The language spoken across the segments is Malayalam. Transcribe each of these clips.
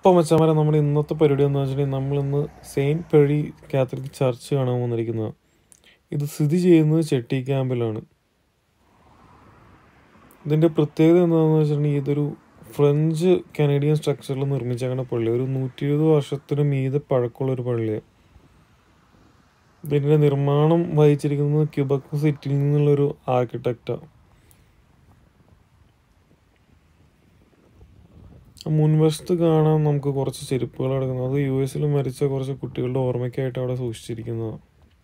അപ്പോൾ മച്ചാമാരെ നമ്മുടെ ഇന്നത്തെ പരിപാടി എന്ന് വെച്ചിട്ടുണ്ടെങ്കിൽ നമ്മളിന്ന് സെയിൻറ്റ് പെഴി കാത്തലിക് ചർച്ച് കാണാൻ വന്നിരിക്കുന്നത് ഇത് സ്ഥിതി ചെയ്യുന്നത് ചെട്ടി ക്യാമ്പിലാണ് ഇതിൻ്റെ പ്രത്യേകത എന്താണെന്ന് വെച്ചിട്ടുണ്ടെങ്കിൽ ഇതൊരു ഫ്രഞ്ച് കനേഡിയൻ സ്ട്രക്ചറിൽ നിർമ്മിച്ചേക്കുന്ന പള്ളി ഒരു നൂറ്റി ഇരുപത് വർഷത്തിന് മീതെ പഴക്കമുള്ള ഒരു പള്ളിയാണ് ഇതിൻ്റെ നിർമ്മാണം വഹിച്ചിരിക്കുന്നത് ക്യൂബക് സിറ്റിയിൽ നിന്നുള്ളൊരു ആർക്കിടെക്റ്റാണ് മുൻവശത്ത് കാണാൻ നമുക്ക് കുറച്ച് ചെരുപ്പുകൾ കിടക്കുന്നത് അത് യു എസിൽ മരിച്ച കുറച്ച് കുട്ടികളുടെ ഓർമ്മയ്ക്കായിട്ട് അവിടെ സൂക്ഷിച്ചിരിക്കുന്നതാണ്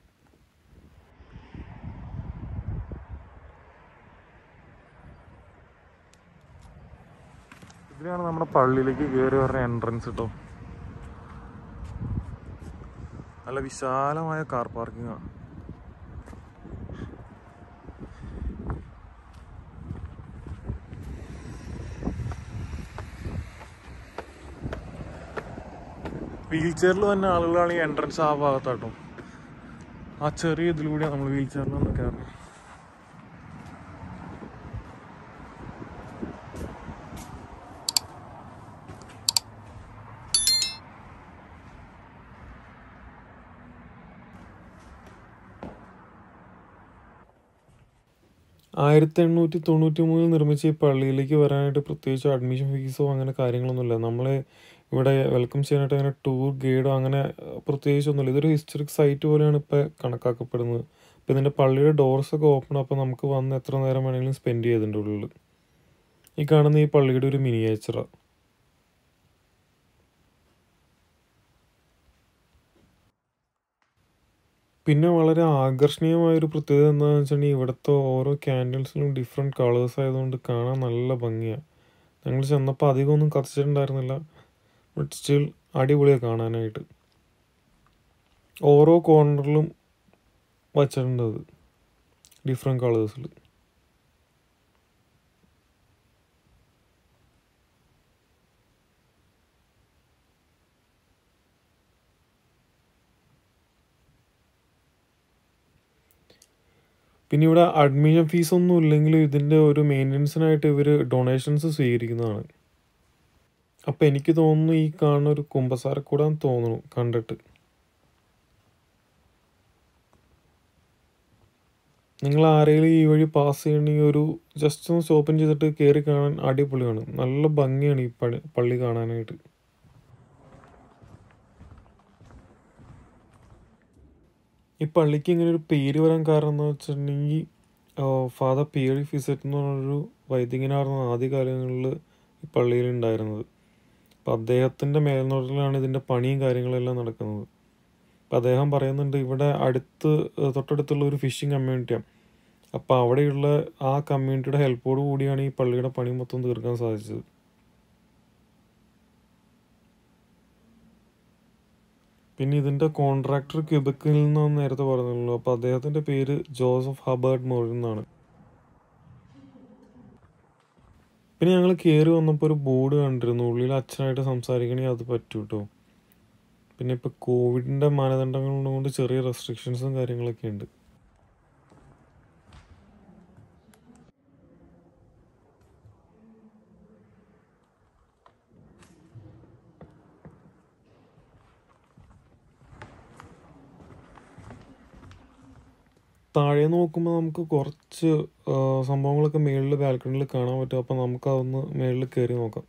ഇതിലാണ് നമ്മുടെ പള്ളിയിലേക്ക് കയറി വരുന്ന എൻട്രൻസ് കേട്ടോ നല്ല വിശാലമായ കാർ പാർക്കിംഗ് ആണ് വീൽ ചെയറിൽ തന്നെ ആളുകളാണ് ഈ എൻട്രൻസ് ആ ഭാഗത്താട്ടോ ആ ചെറിയ ഇതിലൂടെ നമ്മൾ വീൽ ചെയറിൽ ഒന്ന് കയറണം ആയിരത്തി എണ്ണൂറ്റി തൊണ്ണൂറ്റി മൂന്നിൽ നിർമ്മിച്ച ഈ പള്ളിയിലേക്ക് വരാനായിട്ട് പ്രത്യേകിച്ച് അഡ്മിഷൻ ഫീസോ അങ്ങനെ കാര്യങ്ങളൊന്നുമില്ല നമ്മളെ ഇവിടെ വെൽക്കം ചെയ്യാനായിട്ട് അങ്ങനെ ടൂർ ഗൈഡോ അങ്ങനെ പ്രത്യേകിച്ചൊന്നുമില്ല ഇതൊരു ഹിസ്റ്ററിക് സൈറ്റ് പോലെയാണ് ഇപ്പോൾ കണക്കാക്കപ്പെടുന്നത് അപ്പോൾ ഇതിൻ്റെ പള്ളിയുടെ ഡോർസൊക്കെ ഓപ്പൺ അപ്പോൾ നമുക്ക് വന്ന് എത്ര നേരം വേണമെങ്കിലും സ്പെൻഡ് ചെയ്തിട്ടുണ്ട് ഉള്ളിൽ ഈ കാണുന്ന ഈ പള്ളിയുടെ ഒരു മിനിയേച്ചറാണ് പിന്നെ വളരെ ആകർഷണീയമായ ഒരു പ്രത്യേകത എന്താണെന്ന് വെച്ചിട്ടുണ്ടെങ്കിൽ ഇവിടുത്തെ ഓരോ ക്യാൻഡിൽസിലും ഡിഫറെൻറ്റ് കളേഴ്സ് ആയതുകൊണ്ട് കാണാൻ നല്ല ഭംഗിയാണ് ഞങ്ങൾ ചെന്നപ്പോൾ അധികമൊന്നും കത്തിച്ചിട്ടുണ്ടായിരുന്നില്ല ബട്ട് സ്റ്റിൽ അടിപൊളിയാണ് കാണാനായിട്ട് ഓരോ കോർണറിലും വച്ചിട്ടുണ്ട് അത് ഡിഫറെൻറ്റ് കളേഴ്സിൽ പിന്നെ ഇവിടെ അഡ്മിഷൻ ഫീസ് ഒന്നും ഇല്ലെങ്കിലും ഇതിൻ്റെ ഒരു മെയിൻ്റനൻസിനായിട്ട് ഇവർ ഡൊണേഷൻസ് സ്വീകരിക്കുന്നതാണ് അപ്പം എനിക്ക് തോന്നുന്നു ഈ കാണുന്ന ഒരു കുമ്പസാരക്കൂടാന്ന് തോന്നുന്നു കണ്ടിട്ട് നിങ്ങൾ ആരെങ്കിലും ഈ വഴി പാസ് ചെയ്യണമെങ്കിൽ ഒരു ജസ്റ്റ് ഒന്ന് സ്റ്റോപ്പൻ ചെയ്തിട്ട് കയറി കാണാൻ അടിപൊളിയാണ് നല്ല ഭംഗിയാണ് ഈ പള്ളി പള്ളി കാണാനായിട്ട് ഈ പള്ളിക്ക് ഇങ്ങനെ ഒരു പേര് വരാൻ കാരണം എന്ന് വെച്ചിട്ടുണ്ടെങ്കിൽ ഫാദർ പിയറി ഫിസറ്റ് എന്ന് പറഞ്ഞൊരു വൈദികനായിരുന്നു ആദ്യകാലങ്ങളിൽ ഈ പള്ളിയിൽ ഉണ്ടായിരുന്നത് അപ്പം അദ്ദേഹത്തിൻ്റെ മേൽനോട്ടത്തിലാണ് ഇതിൻ്റെ പണിയും കാര്യങ്ങളെല്ലാം നടക്കുന്നത് അപ്പം അദ്ദേഹം പറയുന്നുണ്ട് ഇവിടെ അടുത്ത് തൊട്ടടുത്തുള്ള ഒരു ഫിഷിംഗ് കമ്മ്യൂണിറ്റിയാണ് അപ്പോൾ അവിടെയുള്ള ആ കമ്മ്യൂണിറ്റിയുടെ ഹെൽപ്പോട് കൂടിയാണ് ഈ പള്ളിയുടെ പണി മൊത്തം തീർക്കാൻ സാധിച്ചത് പിന്നെ ഇതിൻ്റെ കോൺട്രാക്ടർ ക്യൂബക്കിൽ നിന്നാണ് നേരത്തെ പറഞ്ഞല്ലോ അപ്പോൾ അദ്ദേഹത്തിൻ്റെ പേര് ജോസഫ് ഹബേർഡ് മോറിൻ എന്നാണ് പിന്നെ ഞങ്ങൾ കയറി വന്നപ്പോൾ ഒരു ബോർഡ് കണ്ടിരുന്നു ഉള്ളിൽ അച്ഛനായിട്ട് സംസാരിക്കണമെങ്കിൽ അത് പറ്റൂ കേട്ടോ പിന്നെ ഇപ്പോൾ കോവിഡിൻ്റെ മാനദണ്ഡങ്ങൾ കൊണ്ട് ചെറിയ റെസ്ട്രിക്ഷൻസും കാര്യങ്ങളൊക്കെ ഉണ്ട് താഴെ നോക്കുമ്പോൾ നമുക്ക് കുറച്ച് സംഭവങ്ങളൊക്കെ മേളിൽ ബാൽക്കണിയിൽ കാണാൻ പറ്റും അപ്പോൾ നമുക്ക് അതൊന്ന് മേളിൽ കയറി നോക്കാം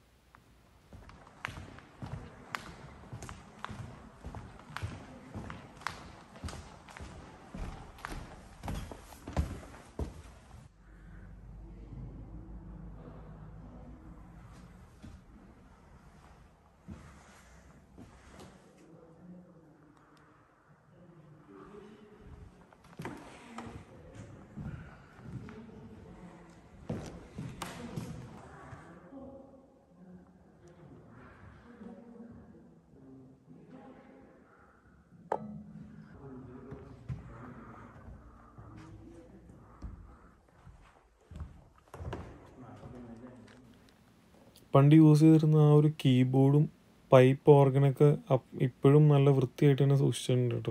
പണ്ട് യൂസ് ചെയ്തിരുന്ന ആ ഒരു കീബോർഡും പൈപ്പ് ഓർഗനൊക്കെ ഇപ്പോഴും നല്ല വൃത്തിയായിട്ട് തന്നെ സൂക്ഷിച്ചിട്ടുണ്ട് കേട്ടോ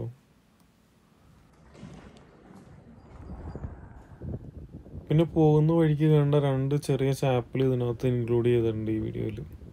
പിന്നെ പോകുന്ന വഴിക്ക് കണ്ട രണ്ട് ചെറിയ ചാപ്പൽ ഇതിനകത്ത് ഇൻക്ലൂഡ് ചെയ്തിട്ടുണ്ട് ഈ വീഡിയോയിൽ